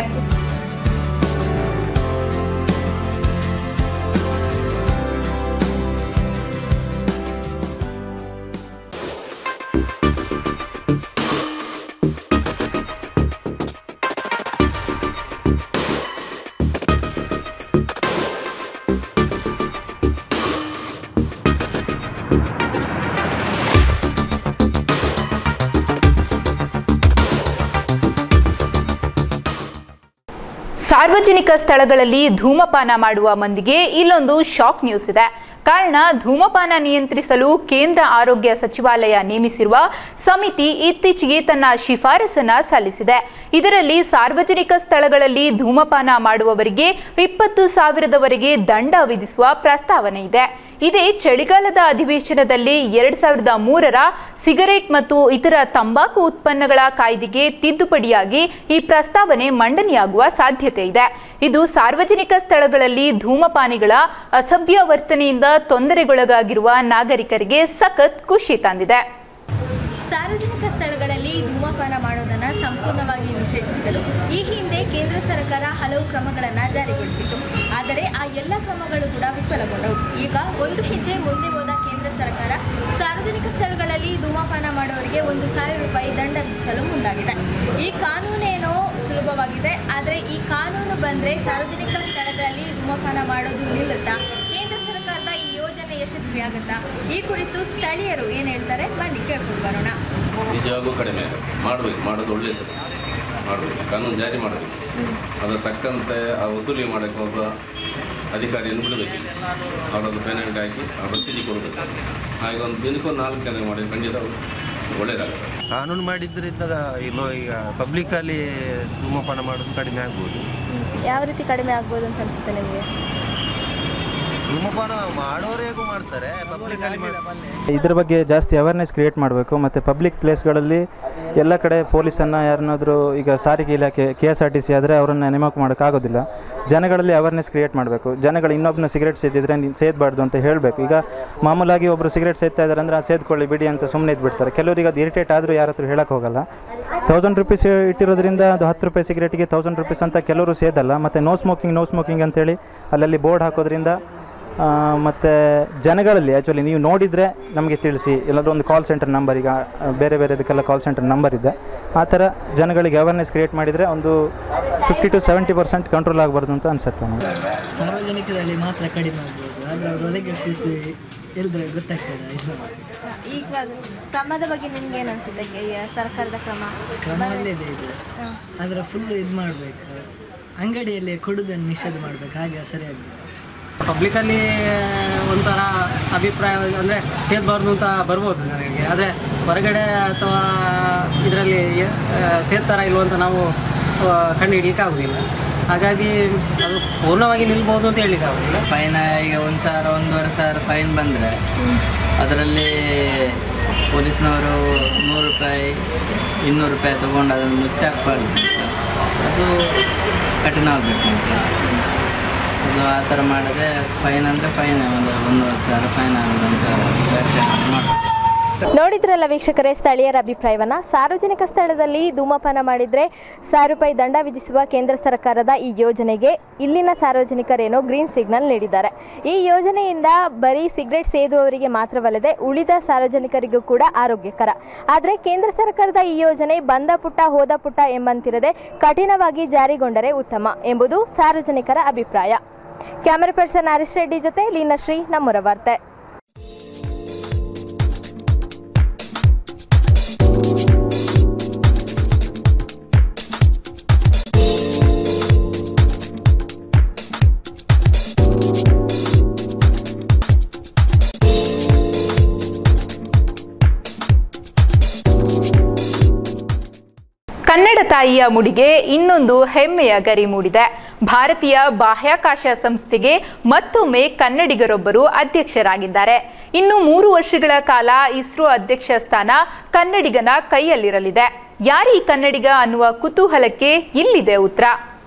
Speaker 1: ಸಾರ್ವಜನಿಕ ಸ್ಥಳಗಳಲ್ಲಿ ಧೂಮಪಾನ ಮಾಡುವ ಮಂದಿಗೆ ಇಲ್ಲೊಂದು ಶಾಕ್ ನ್ಯೂಸ್ ಇದೆ ಕಾರಣ ಧೂಮಪಾನ ನಿಯಂತ್ರಿಸಲು ಕೇಂದ್ರ ಆರೋಗ್ಯ ಸಚಿವಾಲಯ ನೇಮಿಸಿರುವ ಸಮಿತಿ ಇತ್ತೀಚೆಗೆ ತನ್ನ ಶಿಫಾರಸನ್ನ ಸಲ್ಲಿಸಿದೆ ಇದರಲ್ಲಿ ಸಾರ್ವಜನಿಕ ಸ್ಥಳಗಳಲ್ಲಿ ಧೂಮಪಾನ ಮಾಡುವವರಿಗೆ ಇಪ್ಪತ್ತು ಸಾವಿರದವರೆಗೆ ದಂಡ ವಿಧಿಸುವ ಪ್ರಸ್ತಾವನೆ ಇದೆ ಇದೇ ಚಳಿಗಾಲದ ಅಧಿವೇಶನದಲ್ಲಿ ಎರಡ್ ಸಾವಿರದ ಮೂರರ ಸಿಗರೇಟ್ ಮತ್ತು ಇತರ ತಂಬಾಕು ಉತ್ಪನ್ನಗಳ ಕಾಯ್ದೆಗೆ ತಿದ್ದುಪಡಿಯಾಗಿ ಈ ಪ್ರಸ್ತಾವನೆ ಮಂಡನೆಯಾಗುವ ಸಾಧ್ಯತೆ ಇದೆ ಇದು ಸಾರ್ವಜನಿಕ ಸ್ಥಳಗಳಲ್ಲಿ ಧೂಮಪಾನಿಗಳ ಅಸಭ್ಯ ವರ್ತನೆಯಿಂದ ತೊಂದರೆಗೊಳಗಾಗಿರುವ ನಾಗರಿಕರಿಗೆ ಸಖತ್ ಖುಷಿ ತಂದಿದೆ
Speaker 2: ಸಾರ್ವಜನಿಕ ಸ್ಥಳಗಳಲ್ಲಿ ಧೂಮಪಾನ ಮಾಡೋದನ್ನ ಕಾರ್ಯಕ್ರಮವನ್ನು ಸಂಪೂರ್ಣವಾಗಿ ನಿಷೇಧಿಸಲು ಈ ಹಿಂದೆ ಕೇಂದ್ರ ಸರ್ಕಾರ ಹಲವು ಕ್ರಮಗಳನ್ನು ಜಾರಿಗೊಳಿಸಿತು ಆದರೆ ಆ ಎಲ್ಲ ಕ್ರಮಗಳು ಕೂಡ ವಿಫಲಗೊಂಡವು ಈಗ ಒಂದು ಹೆಜ್ಜೆ ಮುಂದೆ ಹೋದ ಕೇಂದ್ರ ಸರ್ಕಾರ ಸಾರ್ವಜನಿಕ ಸ್ಥಳಗಳಲ್ಲಿ ಧೂಮಪಾನ ಮಾಡುವವರಿಗೆ ಒಂದು ಸಾವಿರ ರೂಪಾಯಿ ದಂಡ ವಿಧಿಸಲು ಮುಂದಾಗಿದೆ ಈ ಕಾನೂನೇನೋ ಸುಲಭವಾಗಿದೆ ಆದರೆ ಈ ಕಾನೂನು ಬಂದರೆ ಸಾರ್ವಜನಿಕ ಸ್ಥಳಗಳಲ್ಲಿ ಧೂಮಪಾನ ಮಾಡೋದು ನಿಲ್ಲುತ್ತಾ ಕೇಂದ್ರ ಸರ್ಕಾರದ ಈ ಯೋಜನೆ ಯಶಸ್ವಿಯಾಗುತ್ತಾ ಈ ಕುರಿತು ಸ್ಥಳೀಯರು ಏನು ಹೇಳ್ತಾರೆ ಬನ್ನಿ ಕೇಳ್ಕೊಂಡು ಬರೋಣ
Speaker 7: ನಿಜವಾಗೂ ಕಡಿಮೆ ಮಾಡಬೇಕು ಮಾಡೋದು ಒಳ್ಳೆಯದು ಮಾಡಬೇಕು ಕಾನೂನು ಜಾರಿ ಮಾಡಬೇಕು ಅದರ ತಕ್ಕಂತೆ ಆ ವಸೂಲಿ ಮಾಡೋಕ್ಕೆ ಒಬ್ಬ ಅಧಿಕಾರಿಯನ್ನು ಬಿಡಬೇಕು ಅವರದ್ದು ಪೆನಾಲ್ಟಿ ಹಾಕಿ ಆ ರಸೀದಿ ಕೊಡಬೇಕು ಹಾಗೆ ಒಂದು ದಿನಕ್ಕೊಂದು ನಾಲ್ಕು ಜನ ಮಾಡಿ ಖಂಡಿತ ಒಳ್ಳೆಯದಾಗುತ್ತೆ
Speaker 8: ಕಾನೂನು ಮಾಡಿದ್ರಿಂದ ಇಲ್ಲೋ ಈಗ ಪಬ್ಲಿಕ್ಕಲ್ಲಿ ಧೂಮಪಾನ ಮಾಡೋದು ಕಡಿಮೆ ಆಗ್ಬೋದು
Speaker 2: ಯಾವ ರೀತಿ ಕಡಿಮೆ ಆಗ್ಬೋದು ಅಂತ ಅನ್ಸುತ್ತೆ ನಿಮಗೆ
Speaker 8: ಧೂಮಪಾನ ಮಾಡೋರು ಹೇಗೂ ಮಾಡ್ತಾರೆ ಪಬ್ಲಿಕ್ಕಲ್ಲಿ ಮಾಡಿ
Speaker 9: ಇದ್ರ ಬಗ್ಗೆ ಜಾಸ್ತಿ ಅವೇರ್ನೆಸ್ ಕ್ರಿಯೇಟ್ ಮಾಡಬೇಕು ಮತ್ತು ಪಬ್ಲಿಕ್ ಪ್ಲೇಸ್ಗಳಲ್ಲಿ ಎಲ್ಲ ಕಡೆ ಪೊಲೀಸನ್ನು ಯಾರನ್ನಾದರೂ ಈಗ ಸಾರಿಗೆ ಇಲಾಖೆ K S R T C ಆದರೆ ಅವರನ್ನು ನೇಮಕ ಮಾಡೋಕ್ಕಾಗೋದಿಲ್ಲ ಜನಗಳಲ್ಲಿ ಅವೇರ್ನೆಸ್ ಕ್ರಿಯೇಟ್ ಮಾಡಬೇಕು ಜನಗಳು ಇನ್ನೊಬ್ಬನ ಸಿಗರೇಟ್ ಸೇದಿದ್ರೆ ನೀನು ಸೇದಬಾರ್ದು ಅಂತ ಹೇಳಬೇಕು ಈಗ ಮಾಮೂಲಾಗಿ ಒಬ್ಬರು ಸಿಗರೇಟ್ ಸೇದ್ತಾ ಇದ್ದಾರೆ ಅಂದರೆ ಸೇದ್ಕೊಳ್ಳಿ ಬಿಡಿ ಅಂತ ಸುಮ್ಮನೆ ಇದ್ಬಿಡ್ತಾರೆ ಕೆಲವರಿಗೆ ಅದು ಇರಿಟೇಟ್ ಆದರೂ ಯಾರ ಹತ್ರ ಹೇಳಕ್ಕೆ ಹೋಗಲ್ಲ ತೌಸಂಡ್ ರುಪೀಸ್ ಇಟ್ಟಿರೋದ್ರಿಂದ ಅದು ಹತ್ತು ರೂಪಾಯಿ ಸಿಗರೇಟಿಗೆ ತೌಸಂಡ್ ರುಪೀಸ್ ಅಂತ ಕೆಲವರು ಸೇದಲ್ಲ ಮತ್ತು ನೋ ಸ್ಮೋಕಿಂಗ್ ನೋ ಸ್ಮೋಕಿಂಗ್ ಅಂತೇಳಿ ಅಲ್ಲಲ್ಲಿ ಬೋರ್ಡ್ ಹಾಕೋದ್ರಿಂದ ಆ, ಮತ್ತೆ ಜನಗಳಲ್ಲಿ ಆ್ಯಕ್ಚುಲಿ ನೀವು ನೋಡಿದರೆ ನಮಗೆ ತಿಳಿಸಿ ಇಲ್ಲಾಂದ್ರೆ ಒಂದು ಕಾಲ್ ಸೆಂಟರ್ ನಂಬರ್ ಈಗ ಆ, ಬೇರೆ ಬೇರೆದಕ್ಕೆಲ್ಲ ಕಾಲ್ ಸೆಂಟರ್ ನಂಬರ್ ಇದೆ ಆ ಥರ ಜನಗಳಿಗೆ ಅವೇರ್ನೆಸ್ ಕ್ರಿಯೇಟ್ ಮಾಡಿದರೆ ಒಂದು fifty to seventy percent control ಆಗಬಾರ್ದು ಅಂತ ಅನಿಸುತ್ತೆ ನನಗೆ
Speaker 10: ಸಾರ್ವಜನಿಕರಲ್ಲಿ ಮಾತ್ರ ಕಡಿಮೆ ಆಗ್ಬೋದು ಆದರೆ ಅವ್ರು ಹೊರಗೆ ಕೂತು ಎಲ್ರು ಗೊತ್ತಾಗ್ತದೆ ಇಲ್ಲ
Speaker 2: ಈಗ ಕ್ರಮದ ಬಗ್ಗೆ ನಿಮ್ಗೆ ಏನು ಅನ್ಸುತ್ತೆ ಈ ಸರ್ಕಾರದ ಕ್ರಮ
Speaker 10: ಕ್ರಮ ಒಳ್ಳೆಯದೇ ಇದೆ ಆದರೆ ಫುಲ್ ಇದು ಮಾಡಬೇಕು ಅಂಗಡಿಯಲ್ಲಿ ಕೊಡುವುದನ್ನು ನಿಷೇಧ ಮಾಡಬೇಕು ಹಾಗೆ ಸರಿಯಾಗಬೇಕು
Speaker 11: ಪಬ್ಲಿಕಲ್ಲಿ ಒಂಥರ ಅಭಿಪ್ರಾಯ ಅಂದರೆ ಸೇದಬಾರ್ದು ಅಂತ ಬರ್ಬೋದು ನನಗೆ ಆದರೆ ಹೊರಗಡೆ ಅಥವಾ ಇದರಲ್ಲಿ ಸೇರ್ತಾರ ಇಲ್ವೋ ಅಂತ ನಾವು ಆ, ಕಂಡು ಹಿಡಿಲಿಕ್ಕೆ ಆಗೋದಿಲ್ಲ ಹಾಗಾಗಿ ಅದು ಪೂರ್ಣವಾಗಿ ನಿಲ್ಬೋದು ಅಂತ ಹೇಳಲಿಕ್ಕೆ ಆಗೋದಿಲ್ಲ
Speaker 10: ಫೈನ್ ಈಗ ಒಂದು ಸಾವಿರ ಒಂದೂವರೆ ಸಾವಿರ ಫೈನ್ ಬಂದರೆ ಅದರಲ್ಲಿ ಪೊಲೀಸ್ನವರು ನೂರು ರೂಪಾಯಿ ಇನ್ನೂರು ರೂಪಾಯಿ ತೊಗೊಂಡು ಅದನ್ನು ಮುಚ್ಚಾಕ್ಬಾರ್ದು ಅದು ಕಠಿಣ ಆಗಬೇಕು ಅದು ಆ ಥರ ಮಾಡಿದ್ರೆ ಫೈನ್ ಅಂದರೆ ಫೈನ್ ಒಂದು ಒಂದೂವರೆ ಸಾವಿರ ಫೈನ್ ಆಗೋದು ಅಂತ ವ್ಯಾಖ್ಯಾನ ಮಾಡ್ಬೇಕು
Speaker 2: ನೋಡಿದ್ರಲ್ಲ ವೀಕ್ಷಕರೇ ಸ್ಥಳೀಯರ ಅಭಿಪ್ರಾಯವನ್ನ ಸಾರ್ವಜನಿಕ ಸ್ಥಳದಲ್ಲಿ ಧೂಮಪಾನ ಮಾಡಿದ್ರೆ ಸಾವಿರ ರೂಪಾಯಿ ದಂಡ ವಿಧಿಸುವ ಕೇಂದ್ರ ಸರ್ಕಾರದ ಈ ಯೋಜನೆಗೆ ಇಲ್ಲಿನ ಸಾರ್ವಜನಿಕರೇನೋ ಗ್ರೀನ್ ಸಿಗ್ನಲ್ ನೀಡಿದ್ದಾರೆ ಈ ಯೋಜನೆಯಿಂದ ಬರೀ ಸಿಗರೆಟ್ ಸೇದುವವರಿಗೆ ಮಾತ್ರವಲ್ಲದೆ ಉಳಿದ ಸಾರ್ವಜನಿಕರಿಗೂ ಕೂಡ ಆರೋಗ್ಯಕರ ಆದರೆ ಕೇಂದ್ರ ಸರ್ಕಾರದ ಈ ಯೋಜನೆ ಬಂದ ಪುಟ್ಟ ಹೋದ ಪುಟ್ಟ ಎಂಬಂತಿರದೆ ಕಠಿಣವಾಗಿ ಜಾರಿಗೊಂಡರೆ ಉತ್ತಮ ಎಂಬುದು ಸಾರ್ವಜನಿಕರ ಅಭಿಪ್ರಾಯ ಕ್ಯಾಮರಾ ಪರ್ಸನ್ ಹರೀಶ್ ರೆಡ್ಡಿ ಜೊತೆ ಲೀನಶ್ರೀ ನಮ್ಮೂರ ವಾರ್ತೆ
Speaker 1: ಕನ್ನಡ ತಾಯಿಯ ಮುಡಿಗೆ ಇನ್ನೊಂದು ಹೆಮ್ಮೆಯ ಗರಿ ಮೂಡಿದೆ ಭಾರತೀಯ ಬಾಹ್ಯಾಕಾಶ ಸಂಸ್ಥೆಗೆ ಮತ್ತೊಮ್ಮೆ ಕನ್ನಡಿಗರೊಬ್ಬರು ಅಧ್ಯಕ್ಷರಾಗಿದ್ದಾರೆ ಇನ್ನು ಮೂರು ವರ್ಷಗಳ ಕಾಲ ಇಸ್ರೋ ಅಧ್ಯಕ್ಷ ಸ್ಥಾನ ಕನ್ನಡಿಗನ ಕೈಯಲ್ಲಿರಲಿದೆ ಯಾರೀ ಕನ್ನಡಿಗ ಅನ್ನುವ ಕುತೂಹಲಕ್ಕೆ ಇಲ್ಲಿದೆ ಉತ್ತರ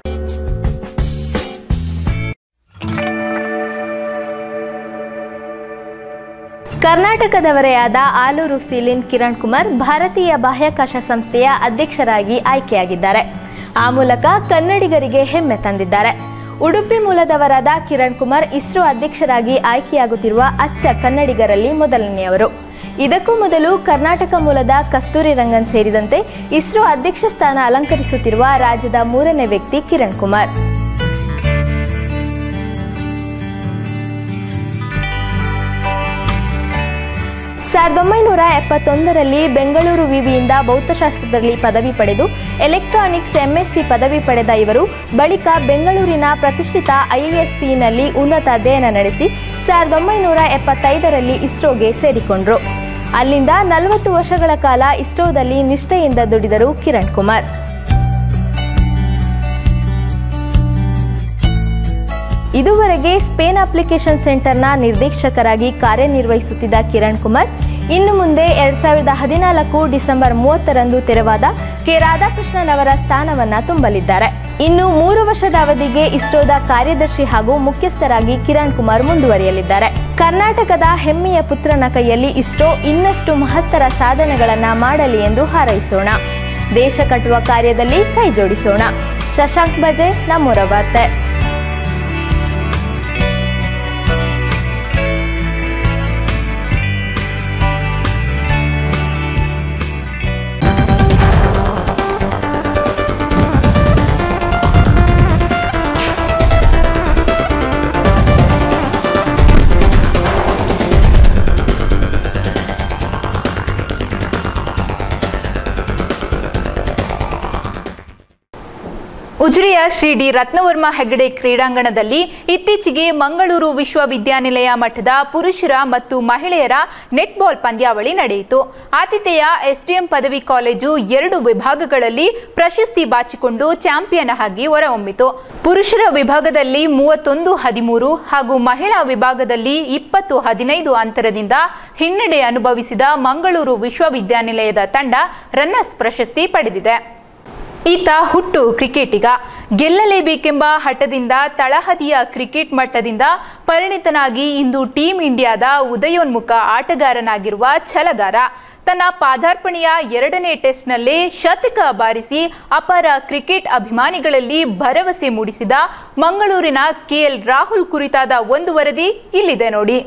Speaker 2: ಕರ್ನಾಟಕದವರೇ ಆದ ಆಲೂರು ಸೀಲಿನ್ ಕಿರಣ್ ಕುಮಾರ್ ಭಾರತೀಯ ಬಾಹ್ಯಾಕಾಶ ಸಂಸ್ಥೆಯ ಅಧ್ಯಕ್ಷರಾಗಿ ಆಯ್ಕೆಯಾಗಿದ್ದಾರೆ ಆ ಮೂಲಕ ಕನ್ನಡಿಗರಿಗೆ ಹೆಮ್ಮೆ ತಂದಿದ್ದಾರೆ ಉಡುಪಿ ಮೂಲದವರಾದ ಕಿರಣ್ ಕುಮಾರ್ ಇಸ್ರೋ ಅಧ್ಯಕ್ಷರಾಗಿ ಆಯ್ಕೆಯಾಗುತ್ತಿರುವ ಅಚ್ಚ ಕನ್ನಡಿಗರಲ್ಲಿ ಮೊದಲನೆಯವರು ಇದಕ್ಕೂ ಮೊದಲು ಕರ್ನಾಟಕ ಮೂಲದ ಕಸ್ತೂರಿ ರಂಗನ್ ಸೇರಿದಂತೆ ಇಸ್ರೋ ಅಧ್ಯಕ್ಷ ಸ್ಥಾನ ಅಲಂಕರಿಸುತ್ತಿರುವ ರಾಜ್ಯದ ಮೂರನೇ ವ್ಯಕ್ತಿ ಕಿರಣ್ ಕುಮಾರ್ ಸಾವಿರದ ಒಂಬೈನೂರ ಎಪ್ಪತ್ತೊಂದರಲ್ಲಿ ಬೆಂಗಳೂರು ವಿವಿಯಿಂದ ಭೌತಶಾಸ್ತ್ರದಲ್ಲಿ ಪದವಿ ಪಡೆದು ಎಲೆಕ್ಟ್ರಾನಿಕ್ಸ್ ಎಂಎಸ್ಸಿ ಪದವಿ ಪಡೆದ ಇವರು ಬಳಿಕ ಬೆಂಗಳೂರಿನ ಪ್ರತಿಷ್ಠಿತ ಐಎಸ್ಸಿನಲ್ಲಿ ಉನ್ನತ ಅಧ್ಯಯನ ನಡೆಸಿ ಸಾವಿರದ ಒಂಬೈನೂರ ಎಪ್ಪತ್ತೈದರಲ್ಲಿ ಇಸ್ರೋಗೆ ಸೇರಿಕೊಂಡ್ರು ಅಲ್ಲಿಂದ ನಲವತ್ತು ವರ್ಷಗಳ ಕಾಲ ಇಸ್ರೋದಲ್ಲಿ ನಿಷ್ಠೆಯಿಂದ ದುಡಿದರು ಕಿರಣ್ ಕುಮಾರ್ ಇದುವರೆಗೆ ಸ್ಪೇನ್ ಅಪ್ಲಿಕೇಶನ್ ಸೆಂಟರ್ನ ನಿರ್ದೇಶಕರಾಗಿ ಕಾರ್ಯನಿರ್ವಹಿಸುತ್ತಿದ್ದ ಕಿರಣ್ ಕುಮಾರ್ ಇನ್ನು ಮುಂದೆ ಎರಡ್ ಸಾವಿರದ ಹದಿನಾಲ್ಕು ಡಿಸೆಂಬರ್ ಮೂವತ್ತರಂದು ತೆರವಾದ ಕೆ ರಾಧಾಕೃಷ್ಣನ್ ಅವರ ಸ್ಥಾನವನ್ನ ತುಂಬಲಿದ್ದಾರೆ ಇನ್ನು ಮೂರು ವರ್ಷದ ಅವಧಿಗೆ ಇಸ್ರೋದ ಕಾರ್ಯದರ್ಶಿ ಹಾಗೂ ಮುಖ್ಯಸ್ಥರಾಗಿ ಕಿರಣ್ ಕುಮಾರ್ ಮುಂದುವರಿಯಲಿದ್ದಾರೆ ಕರ್ನಾಟಕದ ಹೆಮ್ಮೆಯ ಪುತ್ರನ ಕೈಯಲ್ಲಿ ಇಸ್ರೋ ಇನ್ನಷ್ಟು ಮಹತ್ತರ ಸಾಧನೆಗಳನ್ನ ಮಾಡಲಿ ಎಂದು ಹಾರೈಸೋಣ ದೇಶ ಕಟ್ಟುವ ಕಾರ್ಯದಲ್ಲಿ ಕೈ ಜೋಡಿಸೋಣ ಶಶಾಂಕ್ ಬಜೆ ನಮ್ಮೂರ ವಾರ್ತೆ
Speaker 1: ಉಜಿರೆಯ ಶ್ರೀ ಡಿ ರತ್ನವರ್ಮ ಹೆಗಡೆ ಕ್ರೀಡಾಂಗಣದಲ್ಲಿ ಇತ್ತೀಚೆಗೆ ಮಂಗಳೂರು ವಿಶ್ವವಿದ್ಯಾನಿಲಯ ಮಟ್ಟದ ಪುರುಷರ ಮತ್ತು ಮಹಿಳೆಯರ ನೆಟ್ಬಾಲ್ ಪಂದ್ಯಾವಳಿ ನಡೆಯಿತು ಆತಿಥೇಯ ಎಸ್ಡಿಎಂ ಪದವಿ ಕಾಲೇಜು ಎರಡು ವಿಭಾಗಗಳಲ್ಲಿ ಪ್ರಶಸ್ತಿ ಬಾಚಿಕೊಂಡು ಚಾಂಪಿಯನ್ ಆಗಿ ಹೊರಹೊಮ್ಮಿತು ಪುರುಷರ ವಿಭಾಗದಲ್ಲಿ ಮೂವತ್ತೊಂದು ಹದಿಮೂರು ಹಾಗೂ ಮಹಿಳಾ ವಿಭಾಗದಲ್ಲಿ ಇಪ್ಪತ್ತು ಹದಿನೈದು ಅಂತರದಿಂದ ಹಿನ್ನಡೆ ಅನುಭವಿಸಿದ ಮಂಗಳೂರು ವಿಶ್ವವಿದ್ಯಾನಿಲಯದ ತಂಡ ರನ್ನರ್ಸ್ ಪ್ರಶಸ್ತಿ ಪಡೆದಿದೆ ಈತ ಹುಟ್ಟು ಕ್ರಿಕೆಟಿಗ ಗೆಲ್ಲಲೇಬೇಕೆಂಬ ಹಠದಿಂದ ತಳಹದಿಯ ಕ್ರಿಕೆಟ್ ಮಟ್ಟದಿಂದ ಪರಿಣಿತನಾಗಿ ಇಂದು ಟೀಂ ಇಂಡಿಯಾದ ಉದಯೋನ್ಮುಖ ಆಟಗಾರನಾಗಿರುವ ಛಲಗಾರ ತನ್ನ ಪಾದಾರ್ಪಣೆಯ ಎರಡನೇ ಟೆಸ್ಟ್ನಲ್ಲೇ ಶತಕ ಬಾರಿಸಿ ಅಪಾರ ಕ್ರಿಕೆಟ್ ಅಭಿಮಾನಿಗಳಲ್ಲಿ ಭರವಸೆ ಮೂಡಿಸಿದ ಮಂಗಳೂರಿನ ಕೆಎಲ್ ರಾಹುಲ್ ಕುರಿತಾದ ಒಂದು ವರದಿ ಇಲ್ಲಿದೆ ನೋಡಿ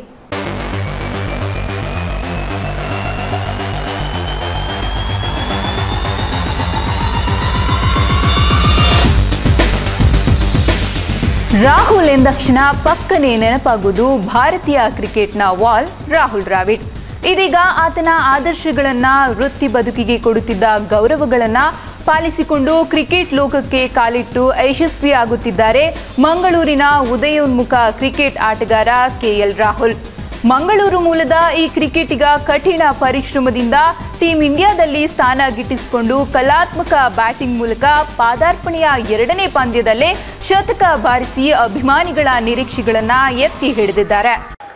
Speaker 1: ರಾಹುಲ್ ಎಂದಕ್ಷಣ ಪಕ್ಕನೆ ನೆನಪಾಗುವುದು ಭಾರತೀಯ ಕ್ರಿಕೆಟ್ನ ವಾಲ್ ರಾಹುಲ್ ದ್ರಾವಿಡ್ ಇದೀಗ ಆತನ ಆದರ್ಶಗಳನ್ನ ವೃತ್ತಿ ಬದುಕಿಗೆ ಕೊಡುತ್ತಿದ್ದ ಗೌರವಗಳನ್ನ ಪಾಲಿಸಿಕೊಂಡು ಕ್ರಿಕೆಟ್ ಲೋಕಕ್ಕೆ ಕಾಲಿಟ್ಟು ಯಶಸ್ವಿಯಾಗುತ್ತಿದ್ದಾರೆ ಮಂಗಳೂರಿನ ಉದಯೋನ್ಮುಖ ಕ್ರಿಕೆಟ್ ಆಟಗಾರ ಕೆಎಲ್ ರಾಹುಲ್ ಮಂಗಳೂರು ಮೂಲದ ಈ ಕ್ರಿಕೆಟಿಗ ಕಠಿಣ ಪರಿಶ್ರಮದಿಂದ ಟೀಂ ಇಂಡಿಯಾದಲ್ಲಿ ಸ್ಥಾನ ಗಿಟ್ಟಿಸಿಕೊಂಡು ಕಲಾತ್ಮಕ ಬ್ಯಾಟಿಂಗ್ ಮೂಲಕ ಪಾದಾರ್ಪಣೆಯ ಎರಡನೇ ಪಂದ್ಯದಲ್ಲೇ ಶತಕ ಬಾರಿಸಿ ಅಭಿಮಾನಿಗಳ ನಿರೀಕ್ಷೆಗಳನ್ನ ಎತ್ತಿ ಹಿಡಿದಿದ್ದಾರೆ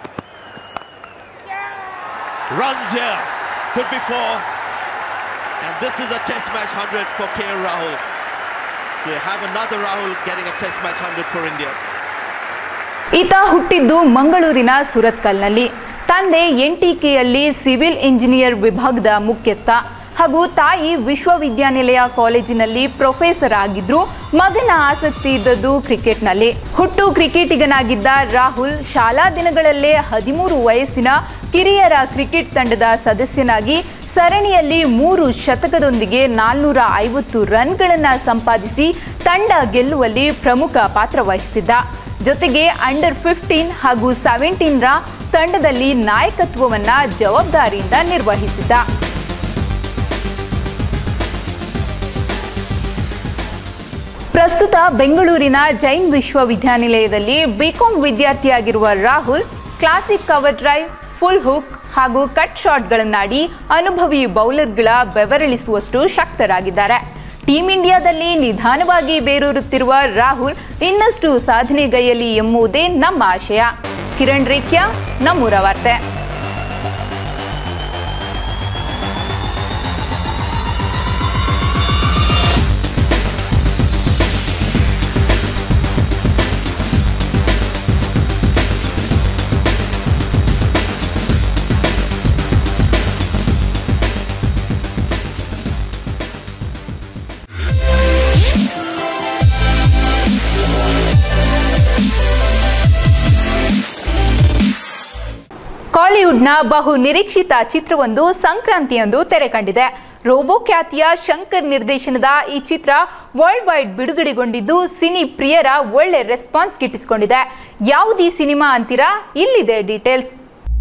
Speaker 12: runs here. Could be four. And this is a test match 100 for KL Rahul. So we have another Rahul getting a test match 100 for India.
Speaker 1: ಈತ ಹುಟ್ಟಿದ್ದು ಮಂಗಳೂರಿನ ಸುರತ್ಕಲ್ನಲ್ಲಿ ತಂದೆ ಎನ್ಟಿಕೆಯಲ್ಲಿ ಸಿವಿಲ್ ಇಂಜಿನಿಯರ್ ವಿಭಾಗದ ಮುಖ್ಯಸ್ಥ ಹಾಗೂ ತಾಯಿ ವಿಶ್ವವಿದ್ಯಾನಿಲಯ ಕಾಲೇಜಿನಲ್ಲಿ ಪ್ರೊಫೆಸರ್ ಆಗಿದ್ರು ಮಗನ ಆಸಕ್ತಿ ಇದ್ದದ್ದು ಕ್ರಿಕೆಟ್ನಲ್ಲಿ ಹುಟ್ಟು ಕ್ರಿಕೆಟಿಗನಾಗಿದ್ದ ರಾಹುಲ್ ಶಾಲಾ ದಿನಗಳಲ್ಲೇ ಹದಿಮೂರು ವಯಸ್ಸಿನ ಕಿರಿಯರ ಕ್ರಿಕೆಟ್ ತಂಡದ ಸದಸ್ಯನಾಗಿ ಸರಣಿಯಲ್ಲಿ ಮೂರು ಶತಕದೊಂದಿಗೆ ನಾಲ್ನೂರ ಐವತ್ತು ರನ್ಗಳನ್ನು ಸಂಪಾದಿಸಿ ತಂಡ ಗೆಲ್ಲುವಲ್ಲಿ ಪ್ರಮುಖ ಪಾತ್ರ ವಹಿಸಿದ್ದ ಜೊತೆಗೆ ಅಂಡರ್ ಫಿಫ್ಟೀನ್ ಹಾಗೂ ಸೆವೆಂಟೀನ್ರ ತಂಡದಲ್ಲಿ ನಾಯಕತ್ವವನ್ನ ಜವಾಬ್ದಾರಿಯಿಂದ ನಿರ್ವಹಿಸಿದ್ದ ಪ್ರಸ್ತುತ ಬೆಂಗಳೂರಿನ ಜೈನ್ ವಿಶ್ವವಿದ್ಯಾನಿಲಯದಲ್ಲಿ ಬಿಕಾಂ ವಿದ್ಯಾರ್ಥಿಯಾಗಿರುವ Rahul classic cover drive pull hook ಹಾಗೂ ಕಟ್ ಶಾಟ್ಗಳನ್ನಾಡಿ ಅನುಭವಿ ಬೌಲರ್ಗಳ ಬೆವರಿಳಿಸುವಷ್ಟು ಶಕ್ತರಾಗಿದ್ದಾರೆ ಟೀಂ ಇಂಡಿಯಾದಲ್ಲಿ ನಿಧಾನವಾಗಿ ಬೇರೂರುತ್ತಿರುವ ರಾಹುಲ್ ಇನ್ನಷ್ಟು ಸಾಧನೆಗೈಯಲಿ ಎಂಬುದೇ ನಮ್ಮ ಆಶಯ ಕಿರಣ್ ರೇಖ್ಯಾ ನಮ್ಮೂರ ವಾರ್ತೆ ಕಾಲಿವುಡ್ನ ಬಹು ನಿರೀಕ್ಷಿತ ಚಿತ್ರವೊಂದು ಸಂಕ್ರಾಂತಿಯಂದು ತೆರೆ ಕಂಡಿದೆ ರೋಬೋ ಖ್ಯಾತಿಯ ಶಂಕರ್ ನಿರ್ದೇಶನದ ಈ ಚಿತ್ರ ವರ್ಲ್ಡ್ ವೈಡ್ ಬಿಡುಗಡೆಗೊಂಡಿದ್ದು ಸಿನಿ ಪ್ರಿಯರ ಒಳ್ಳೆ ರೆಸ್ಪಾನ್ಸ್ ಗಿಟ್ಟಿಸಿಕೊಂಡಿದೆ ಯಾವುದೀ ಸಿನಿಮಾ ಅಂತೀರಾ ಇಲ್ಲಿದೆ ಡೀಟೇಲ್ಸ್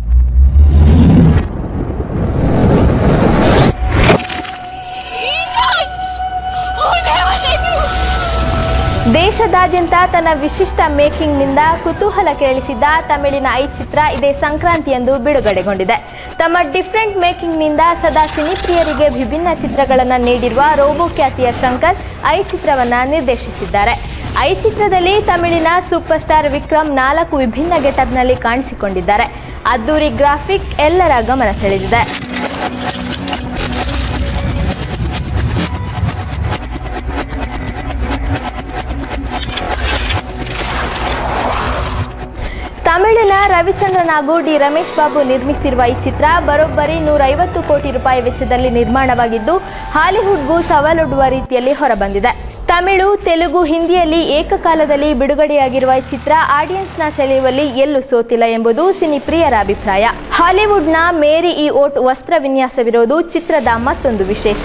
Speaker 2: ದೇಶದಾದ್ಯಂತ ತನ್ನ ವಿಶಿಷ್ಟ ಮೇಕಿಂಗ್ನಿಂದ ಕುತೂಹಲ ಕೇಳಿಸಿದ್ದ ತಮಿಳಿನ ಐ ಚಿತ್ರ ಇದೇ ಸಂಕ್ರಾಂತಿಯಂದು ಬಿಡುಗಡೆಗೊಂಡಿದೆ ತಮ್ಮ ಡಿಫ್ರೆಂಟ್ ಮೇಕಿಂಗ್ನಿಂದ ಸದಾ ಸಿನಿಪ್ರಿಯರಿಗೆ ವಿಭಿನ್ನ ಚಿತ್ರಗಳನ್ನು ನೀಡಿರುವ ರೋಬೋ ಖ್ಯಾತಿಯ ಶಂಕರ್ ಐ ಚಿತ್ರವನ್ನು ನಿರ್ದೇಶಿಸಿದ್ದಾರೆ ಐ ಚಿತ್ರದಲ್ಲಿ ತಮಿಳಿನ ಸೂಪರ್ ಸ್ಟಾರ್ ವಿಕ್ರಮ್ ನಾಲ್ಕು ವಿಭಿನ್ನ ಗೆಟಪ್ನಲ್ಲಿ ಕಾಣಿಸಿಕೊಂಡಿದ್ದಾರೆ ಅದ್ದೂರಿ ಗ್ರಾಫಿಕ್ ಎಲ್ಲರ ಗಮನ ಸೆಳೆದಿದೆ ತಮಿಳಿನ ರವಿಚಂದ್ರನ್ ಹಾಗೂ ಡಿ ರಮೇಶ್ ಬಾಬು ನಿರ್ಮಿಸಿರುವ ಈ ಚಿತ್ರ ಬರೋಬ್ಬರಿ ನೂರೈವತ್ತು ಕೋಟಿ ರೂಪಾಯಿ ವೆಚ್ಚದಲ್ಲಿ ನಿರ್ಮಾಣವಾಗಿದ್ದು ಹಾಲಿವುಡ್ಗೂ ಸವಾಲೊಡ್ಡುವ ರೀತಿಯಲ್ಲಿ ಹೊರಬಂದಿದೆ ತಮಿಳು ತೆಲುಗು ಹಿಂದಿಯಲ್ಲಿ ಏಕಕಾಲದಲ್ಲಿ ಬಿಡುಗಡೆಯಾಗಿರುವ ಈ ಚಿತ್ರ ಆಡಿಯನ್ಸ್ನ ಸೆಳೆಯುವಲ್ಲಿ ಎಲ್ಲೂ ಸೋತಿಲ್ಲ ಎಂಬುದು ಸಿನಿ ಪ್ರಿಯರ ಅಭಿಪ್ರಾಯ ಹಾಲಿವುಡ್ನ ಮೇರಿ ಈ ಓಟ್ ವಸ್ತ್ರ ವಿನ್ಯಾಸವಿರೋದು ಚಿತ್ರದ ಮತ್ತೊಂದು ವಿಶೇಷ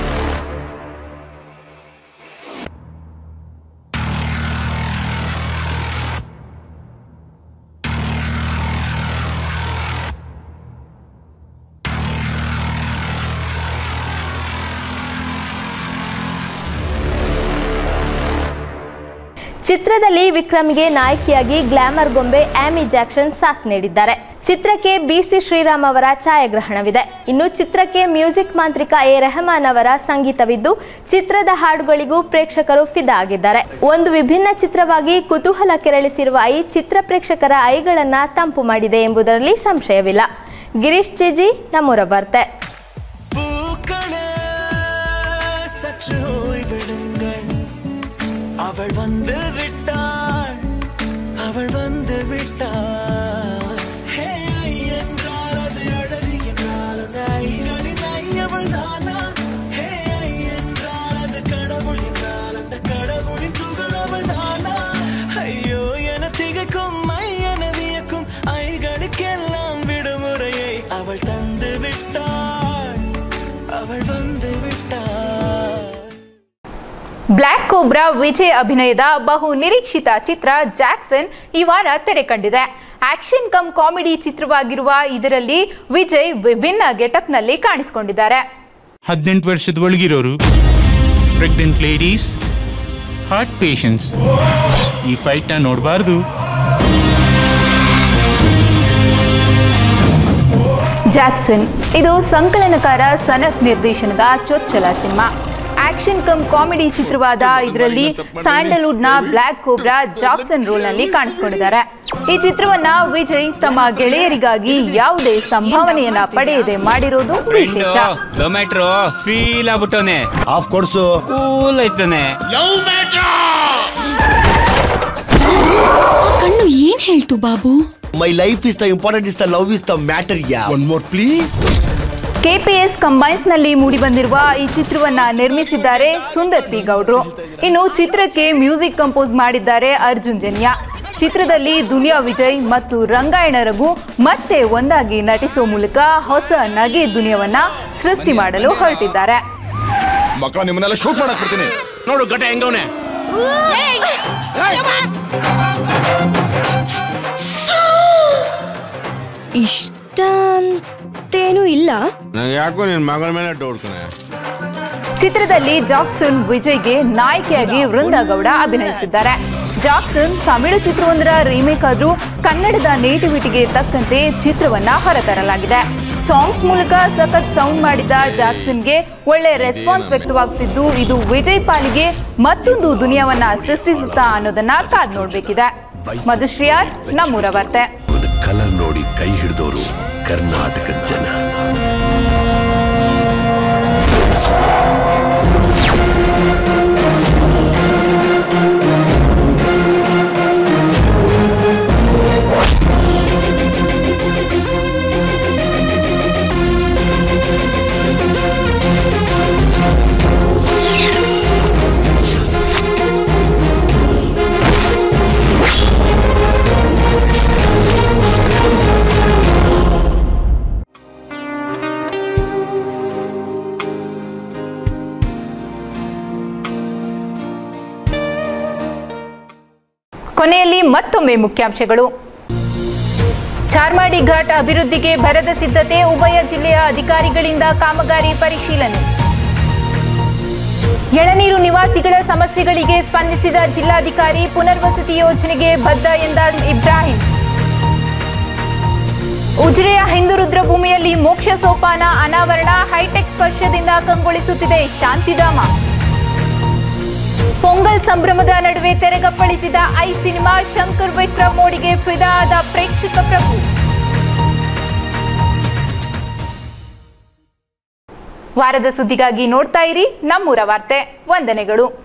Speaker 2: ಚಿತ್ರದಲ್ಲಿ ವಿಕ್ರಮ್ಗೆ ನಾಯಕಿಯಾಗಿ ಗ್ಲಾಮರ್ ಗೊಂಬೆ ಆಮಿ ಜಾಕ್ಸನ್ ಸಾಥ್ ನೀಡಿದ್ದಾರೆ ಚಿತ್ರಕ್ಕೆ ಬಿಸಿ ಶ್ರೀರಾಮ್ ಅವರ ಛಾಯಾಗ್ರಹಣವಿದೆ ಇನ್ನು ಚಿತ್ರಕ್ಕೆ ಮ್ಯೂಸಿಕ್ ಮಾಂತ್ರಿಕ ಎ ರೆಹಮಾನ್ ಅವರ ಸಂಗೀತವಿದ್ದು ಚಿತ್ರದ ಹಾಡುಗಳಿಗೂ ಪ್ರೇಕ್ಷಕರು ಫಿದಾ ಆಗಿದ್ದಾರೆ ಒಂದು ವಿಭಿನ್ನ ಚಿತ್ರವಾಗಿ ಕುತೂಹಲ ಕೆರಳಿಸಿರುವ ಈ ಚಿತ್ರ ಪ್ರೇಕ್ಷಕರ ಐಗಳನ್ನ ತಂಪು ಮಾಡಿದೆ ಎಂಬುದರಲ್ಲಿ ಸಂಶಯವಿಲ್ಲ ಗಿರೀಶ್ ಚಿಜಿ ನಮ್ಮೂರ ವಾರ್ತೆ
Speaker 13: சற்று ஓய்வெடுங்கள் அவள் வந்து விட்டாள் அவள் வந்து விட்டாள் ஹே, ஐ என்றால் அது அழகு என்றால் அந்த ஐகளின் ஐ அவள் தானா ஹே, ஐ என்றால் அது கடவுள் என்றால் அந்த கடவுளின் துகள் அவள் தானா ஐயோ என திகைக்கும் ஐ என வியக்கும் ஐகளுக்கெல்லாம் விடுமுறையை அவள் தந்து விட்டாள் அவள் வந்து விட்டாள்
Speaker 1: ಬ್ಲ್ಯಾಕ್ ಕೋಬ್ರಾ ವಿಜಯ್ ಅಭಿನಯದ ಬಹು ನಿರೀಕ್ಷಿತ ಚಿತ್ರ ಜಾಕ್ಸನ್ ಈ ವಾರ ತೆರೆ ಕಂಡಿದೆ ಆಕ್ಷನ್ ಕಮ್ ಕಾಮಿಡಿ ಚಿತ್ರವಾಗಿರುವ ಇದರಲ್ಲಿ ವಿಜಯ್ ವಿಭಿನ್ನ ಗೆಟಪ್ನಲ್ಲಿ ಕಾಣಿಸಿಕೊಂಡಿದ್ದಾರೆ
Speaker 14: ಹದಿನೆಂಟು ವರ್ಷದ ಒಳಗಿರೋರು ಪ್ರೆಗ್ನೆಂಟ್ ಲೇಡೀಸ್ ಹಾರ್ಟ್ ಪೇಷಂಟ್ಸ್ ಈ ಫೈಟ್ನ ನೋಡಬಾರ್ದು
Speaker 1: ಜಾಕ್ಸನ್ ಇದು ಸಂಕಲನಕಾರ ಸನತ್ ನಿರ್ದೇಶನದ ಚೊಚ್ಚಲ ಸಿನಿಮಾ ಆಕ್ಷನ್ ಕಮ್ ಕಾಮಿಡಿ ಚಿತ್ರವಾದ ಇದರಲ್ಲಿ ಸ್ಯಾಂಡಲ್ವುಡ್ನ ಬ್ಲ್ಯಾಕ್ ಕೋಬ್ರಾ ಜಾಕ್ಸನ್ ರೋಲ್ನಲ್ಲಿ ಕಾಣಿಸಿಕೊಂಡಿದ್ದಾರೆ ಈ ಚಿತ್ರವನ್ನ ವಿಜಯ್ ತಮ್ಮ ಗೆಳೆಯರಿಗಾಗಿ ಯಾವುದೇ ಸಂಭಾವನೆಯನ್ನ ಪಡೆಯದೆ ಮಾಡಿರೋದು ವಿಶೇಷ
Speaker 15: ಮ್ಯಾಟ್ರು ಫೀಲ್ ಆಗ್ಬಿಟ್ಟವನೆ ಆಫ್ ಕೊಡ್ಸು ಕೂಲ್ ಐತಾನೆ
Speaker 16: ಕಣ್ಣು ಏನ್ ಹೇಳ್ತು Babu
Speaker 17: my life is the important is the love is the matter ya one more please
Speaker 1: K P S combines ನಲ್ಲಿ ಮೂಡಿಬಂದಿರುವ ಈ ಚಿತ್ರವನ್ನ ನಿರ್ಮಿಸಿದ್ದಾರೆ ಸುಂದರ್ ಪಿ ಗೌಡ್ರು ಇನ್ನು ಚಿತ್ರಕ್ಕೆ ಮ್ಯೂಸಿಕ್ ಕಂಪೋಸ್ ಮಾಡಿದ್ದಾರೆ ಅರ್ಜುನ್ ಜನ್ಯ ಚಿತ್ರದಲ್ಲಿ ದುನಿಯಾ ವಿಜಯ್ ಮತ್ತು ರಂಗಾಯಣ ರಘು ಮತ್ತೆ ಒಂದಾಗಿ ನಟಿಸುವ ಮೂಲಕ ಹೊಸ ನಗೆ ದುನಿಯವನ್ನ ಸೃಷ್ಟಿ ಮಾಡಲು ಹೊರಟಿದ್ದಾರೆ
Speaker 15: ಮಕ್ಕಳ ನಿಮ್ಮನ್ನೆಲ್ಲ ಶೂಟ್ ಮಾಡಕ್ ಬಿಡ್ತೀನಿ ನೋಡು ಗಟ ಹೆಂಗವನೆ
Speaker 16: ಇಷ್ಟ ಅಂತೇನೂ ಇಲ್ಲ
Speaker 15: ನಂಗೆ ಯಾಕೋ ನಿನ್ ಮಗಳ ಮೇಲೆ ಡೌಟ್ ಕಣೆ
Speaker 1: ಚಿತ್ರದಲ್ಲಿ ಜಾಕ್ಸನ್ ವಿಜಯ್ಗೆ ನಾಯಕಿಯಾಗಿ ವೃಂದಾ ಗೌಡ ಅಭಿನಯಿಸಿದ್ದಾರೆ ಜಾಕ್ಸನ್ ತಮಿಳು ಚಿತ್ರವೊಂದರ ರೀಮೇಕ್ ಆದ್ರೂ ಕನ್ನಡದ ನೇಟಿವಿಟಿಗೆ ತಕ್ಕಂತೆ ಚಿತ್ರವನ್ನ ಹೊರತರಲಾಗಿದೆ ಸಾಂಗ್ಸ್ ಮೂಲಕ ಸಖತ್ ಸೌಂಡ್ ಮಾಡಿದ ಜಾಕ್ಸನ್ಗೆ ಒಳ್ಳೆ ರೆಸ್ಪಾನ್ಸ್ ವ್ಯಕ್ತವಾಗ್ತಿದ್ದು ಇದು ವಿಜಯ್ ಪಾಲಿಗೆ ಮತ್ತೊಂದು ದುನಿಯಾವನ್ನ ಸೃಷ್ಟಿಸುತ್ತಾ ಅನ್ನೋದನ್ನ ಕಾದ್ ನೋಡ್ಬೇಕಿದೆ ಮಧುಶ್ರೀಯಾರ್ ನಮ್ಮೂರ ವಾರ್ತೆ
Speaker 18: ಕಲರ್ ನೋಡಿ ಕೈ ಹಿಡಿದವರು ಕರ್ನಾಟಕದ ಜನ
Speaker 1: ಕೊನೆಯಲ್ಲಿ ಮತ್ತೊಮ್ಮೆ ಮುಖ್ಯಾಂಶಗಳು ಚಾರ್ಮಾಡಿ ಘಾಟ್ ಅಭಿವೃದ್ಧಿಗೆ ಭರದ ಸಿದ್ಧತೆ ಉಭಯ ಜಿಲ್ಲೆಯ ಅಧಿಕಾರಿಗಳಿಂದ ಕಾಮಗಾರಿ ಪರಿಶೀಲನೆ ಎಳನೀರು ನಿವಾಸಿಗಳ ಸಮಸ್ಯೆಗಳಿಗೆ ಸ್ಪಂದಿಸಿದ ಜಿಲ್ಲಾಧಿಕಾರಿ ಪುನರ್ವಸತಿ ಯೋಜನೆಗೆ ಬದ್ಧ ಎಂದ ಇಬ್ರಾಹಿಂ ಉಜಿರೆಯ ಹಿಂದೂ ರುದ್ರಭೂಮಿಯಲ್ಲಿ ಮೋಕ್ಷ ಸೋಪಾನ ಅನಾವರಣ ಹೈಟೆಕ್ ಸ್ಪರ್ಶದಿಂದ ಕಂಗೊಳಿಸುತ್ತಿದೆ ಶಾಂತಿಧಾಮ ಪೊಂಗಲ್ ಸಂಭ್ರಮದ ನಡುವೆ ತೆರೆಗಪ್ಪಳಿಸಿದ ಐ ಸಿನಿಮಾ ಶಂಕರ್ ವಿಕ್ರಮ್ ಮೋಡಿಗೆ ಫಿದಾ ಆದ ಪ್ರೇಕ್ಷಕ ಪ್ರಭು ವಾರದ ಸುದ್ದಿಗಾಗಿ ನೋಡ್ತಾ ಇರಿ ನಮ್ಮೂರ ವಾರ್ತೆ ವಂದನೆಗಳು